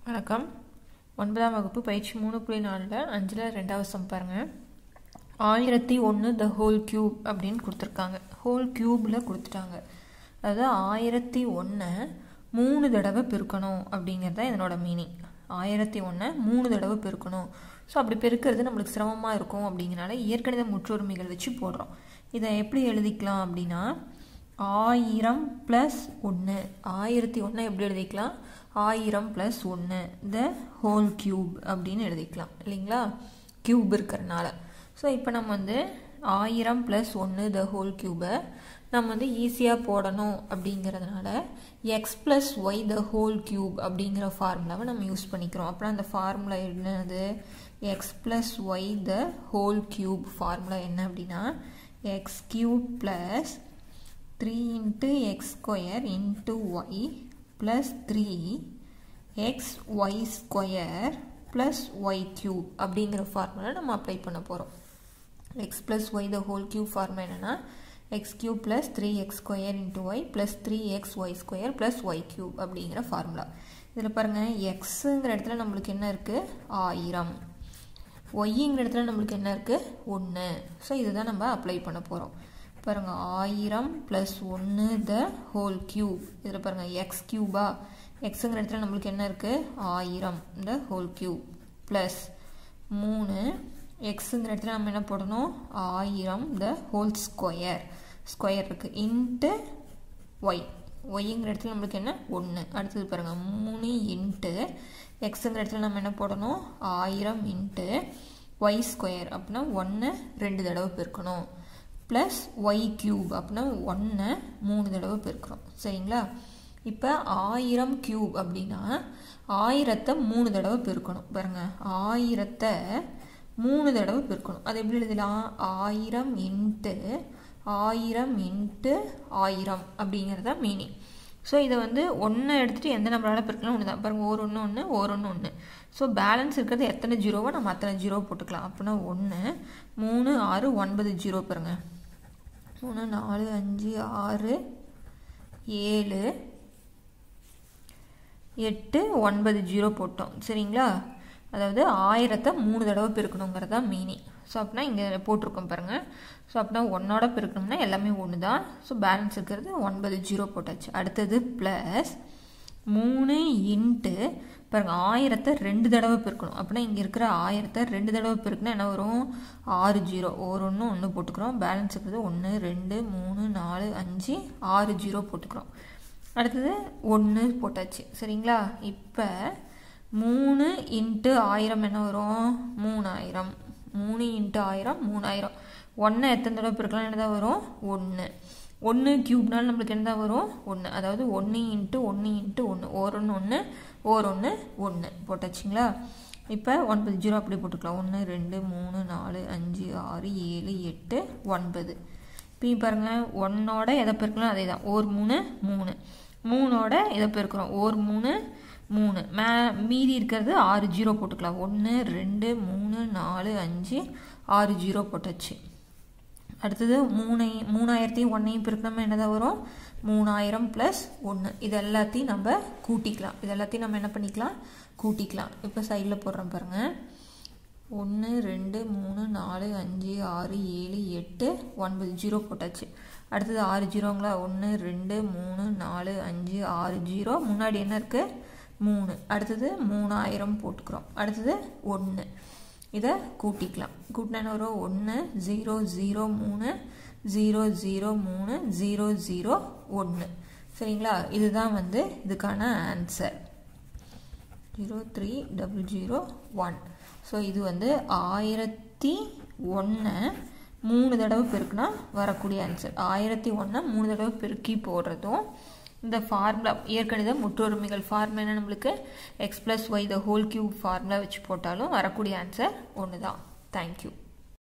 வணக்கம் ஒன்பதாம் வகுப்பு பயிற்சி மூணு புள்ளி நாலில் அஞ்சில் ரெண்டாவது சம் பாருங்கள் ஆயிரத்தி ஒன்று த ஹோல் கியூப் அப்படின்னு கொடுத்துருக்காங்க ஹோல் கியூப்பில் கொடுத்துட்டாங்க அதாவது ஆயிரத்தி ஒன்றை மூணு தடவை பெருக்கணும் அப்படிங்கிறது தான் இதனோட மீனிங் ஆயிரத்தி ஒன்றை மூணு தடவை பெருக்கணும் ஸோ அப்படி பெருக்கிறது நம்மளுக்கு சிரமமாக இருக்கும் அப்படிங்கிறனால இயற்கணித முற்றுரிமைகள் வச்சு போடுறோம் இதை எப்படி எழுதிக்கலாம் அப்படின்னா ஆயிரம் ப்ளஸ் ஒன்று ஆயிரத்தி ஒன்றை எப்படி எழுதிக்கலாம் ஆயிரம் ப்ளஸ் ஒன்று த ஹோல் கியூப் அப்படின்னு எழுதிக்கலாம் இல்லைங்களா கியூப் இருக்கிறனால ஸோ இப்போ நம்ம வந்து ஆயிரம் ப்ளஸ் ஒன்று த ஹோல் கியூபை நம்ம வந்து ஈஸியாக போடணும் அப்படிங்கிறதுனால x plus y the whole cube அப்படிங்கிற ஃபார்முலாவை நம்ம யூஸ் பண்ணிக்கிறோம் அப்புறம் அந்த ஃபார்முலா என்னது x plus y the whole cube formula என்ன அப்படின்னா x cube plus three into x square into y plus three x y square plus y cube அப்படிங்கிற ஃபார்முலா நம்ம அப்ளை பண்ண போகிறோம் x plus y the whole cube formula என்னென்னா x cube plus three x square into y plus three x y square plus y cube அப்படிங்கிற formula இதில் பாருங்கள் எக்ஸுங்கிற இடத்துல நம்மளுக்கு என்ன இருக்குது ஆயிரம் ஒய்ங்கிற இடத்துல நம்மளுக்கு என்ன இருக்குது ஒன்று ஸோ இதுதான் நம்ம அப்ளை பண்ண போகிறோம் பாருங்கள் ஆயிரம் ப்ளஸ் ஒன்று த ஹோல் கியூப் இதில் பாருங்கள் எக்ஸ் கியூபா எக்ஸுங்கிற இடத்துல நம்மளுக்கு என்ன இருக்குது ஆயிரம் த ஹோல் கியூப் ப்ளஸ் மூணு எக்ஸுங்கிற இடத்துல நம்ம என்ன போடணும் ஆயிரம் த ஹோல் ஸ்கொயர் ஸ்கொயர் இருக்குது இன்ட்டு ஒய் ஒய்ங்கிற இடத்துல நம்மளுக்கு என்ன ஒன்று அடுத்தது பாருங்கள் மூணு இன்ட்டு எக்ஸுங்கிற இடத்துல நம்ம என்ன போடணும் ஆயிரம் இன்ட்டு ஒய் ஸ்கொயர் அப்படின்னா ஒன்று ரெண்டு தடவை பெருக்கணும் ப்ளஸ் ஒய் கியூப் அப்படின்னா ஒன்றை மூணு தடவை பெருக்கிறோம் சரிங்களா இப்போ ஆயிரம் கியூப் அப்படின்னா ஆயிரத்தை மூணு தடவை பெருக்கணும் பாருங்கள் ஆயிரத்தை மூணு தடவை பெருக்கணும் அது எப்படி எழுதலாம் ஆயிரம் இன்ட்டு ஆயிரம் இன்ட்டு ஆயிரம் அப்படிங்கிறது தான் மீனிங் ஸோ இதை வந்து ஒன்றை எடுத்துகிட்டு எந்த நம்பரால் பெருக்கலாம் ஒன்று தான் பாருங்கள் ஒரு ஒன்று ஒன்று ஒரு ஒன்று ஒன்று ஸோ பேலன்ஸ் இருக்கிறது எத்தனை ஜீரோவோ நம்ம அத்தனை ஜீரோ போட்டுக்கலாம் அப்படின்னா ஒன்று மூணு ஆறு ஒன்பது ஜீரோ பாருங்கள் மூணு நாலு அஞ்சு ஆறு ஏழு எட்டு ஒன்பது ஜீரோ போட்டோம் சரிங்களா அதாவது ஆயிரத்தை மூணு தடவை பெருக்கணுங்கிறது தான் மீனிங் ஸோ அப்படின்னா இங்கே போட்டிருக்கோம் பாருங்கள் ஸோ அப்படின்னா ஒன்னோட பெருக்கணும்னா எல்லாமே ஒன்று தான் ஸோ பேலன்ஸ் இருக்கிறது ஒன்பது ஜீரோ போட்டாச்சு அடுத்தது ப்ளஸ் மூணு இன்ட்டு பாருங்கள் ஆயிரத்தை ரெண்டு தடவை பெருக்கணும் அப்படின்னா இங்கே இருக்கிற ஆயிரத்தை ரெண்டு தடவை பெருக்குனா என்ன வரும் ஆறு ஜீரோ ஒரு ஒன்று ஒன்று போட்டுக்கிறோம் பேலன்ஸ் இருக்கிறது ஒன்று ரெண்டு மூணு நாலு அஞ்சு ஆறு ஜீரோ போட்டுக்கிறோம் அடுத்தது ஒன்று போட்டாச்சு சரிங்களா இப்போ மூணு இன்ட்டு ஆயிரம் என்ன வரும் மூணாயிரம் மூணு இன்ட்டு ஆயிரம் மூணாயிரம் ஒன்று எத்தனை தடவை பெருக்கலாம் என்ன தான் வரும் ஒன்று ஒன்று க்யூப்னாலும் நம்மளுக்கு என்ன தான் வரும் ஒன்று அதாவது ஒன்று இன்ட்டு ஒன்று இன்ட்டு ஒன்று ஓர் ஒன்று ஒன்று ஓர் ஒன்று ஒன்று போட்டாச்சுங்களா இப்போ ஒன்பது ஜீரோ அப்படி போட்டுக்கலாம் ஒன்று ரெண்டு மூணு நாலு அஞ்சு ஆறு ஏழு எட்டு ஒன்பது இப்போ பாருங்கள் ஒன்னோட எதை பெருக்கலாம் அதே தான் ஓர் மூணு மூணு மூணோட எதை பெருக்கிறோம் ஓர் மூணு மூணு மே மீதி இருக்கிறது ஆறு ஜீரோ போட்டுக்கலாம் ஒன்று ரெண்டு மூணு நாலு அஞ்சு ஆறு ஜீரோ போட்டாச்சு அடுத்தது மூணை மூணாயிரத்தையும் ஒன்றையும் பெருக்கணும் என்னதான் வரும் மூணாயிரம் ப்ளஸ் ஒன்று இது எல்லாத்தையும் நம்ம கூட்டிக்கலாம் இது எல்லாத்தையும் நம்ம என்ன பண்ணிக்கலாம் கூட்டிக்கலாம் இப்போ சைடில் போடுறோம் பாருங்கள் ஒன்று ரெண்டு மூணு நாலு அஞ்சு ஆறு ஏழு எட்டு ஒன்பது ஜீரோ போட்டாச்சு அடுத்தது ஆறு ஜீரோங்களா ஒன்று ரெண்டு மூணு நாலு அஞ்சு ஆறு ஜீரோ முன்னாடி என்ன இருக்குது மூணு அடுத்தது மூணாயிரம் போட்டுக்கிறோம் அடுத்தது ஒன்று இதை கூட்டிக்கலாம் கூட்டினா என்ன வரும் ஒன்று ஜீரோ ஜீரோ மூணு ஜீரோ ஜீரோ மூணு ஜீரோ ஜீரோ ஒன்று சரிங்களா இதுதான் வந்து இதுக்கான answer zero three double zero one so இது வந்து ஆயிரத்தி ஒன்று மூணு தடவை பெருக்குனா வரக்கூடிய ஆன்சர் ஆயிரத்தி ஒன்றை மூணு தடவை பெருக்கி போடுறதும் இந்த ஃபார்முலா இயற்கணித முற்றொருமைகள் ஃபார்முலா என்ன நம்மளுக்கு x plus y the whole cube formula வச்சு போட்டாலும் வரக்கூடிய ஆன்சர் ஒன்று தான் தேங்க்யூ